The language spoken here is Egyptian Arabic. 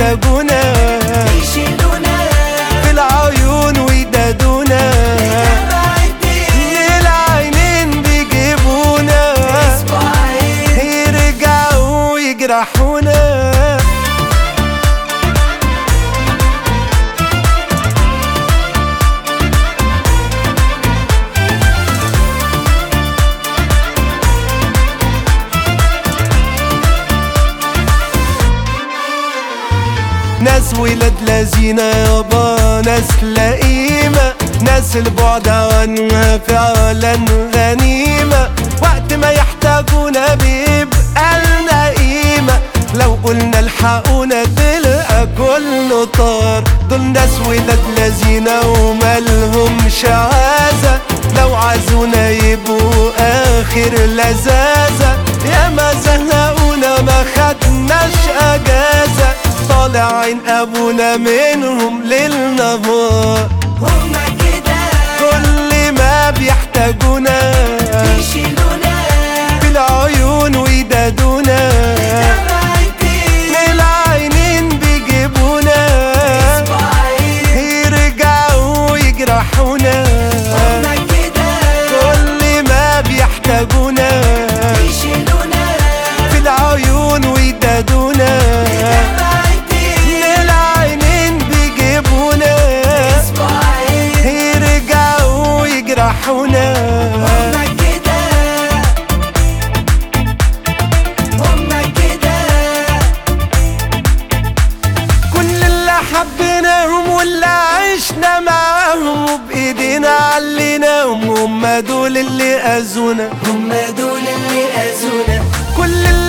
يحتاجونا يشيلونا في العيون ويدادونا تبع الدين العينين بيجيبونا اسبوعين يرجعوا يجرحونا ناس ولاد لذينة يابا ناس لئيمة ناس البعد عنها فعلا غنيمة وقت ما يحتاجونا بيبقى لنا قيمة لو قلنا الحقونا تلقى كله طار دول ناس ولاد لذينة ومالهمش عازة لو عزونا يبقوا آخر لذاذة يا ما زهقونا ما خدناش أجازة طالع عين أبونا منهم ليل نهار هما كده كل ما بيحتاجونا يشيلونا في العيون ويدادونا تبع الدين العينين بيجيبونا اسبوعين يرجعوا يجرحونا هما كده كل ما بيحتاجونا يشيلونا في العيون ويدادونا تبع الدين العينين بيجيبونا اسبوعين يرجعوا يجرحونا هما كده هما كده كل اللي حبيناهم واللي عشنا معاهم وبايدينا عليناهم هم دول اللي اذونا هما دول اللي اذونا كل اللي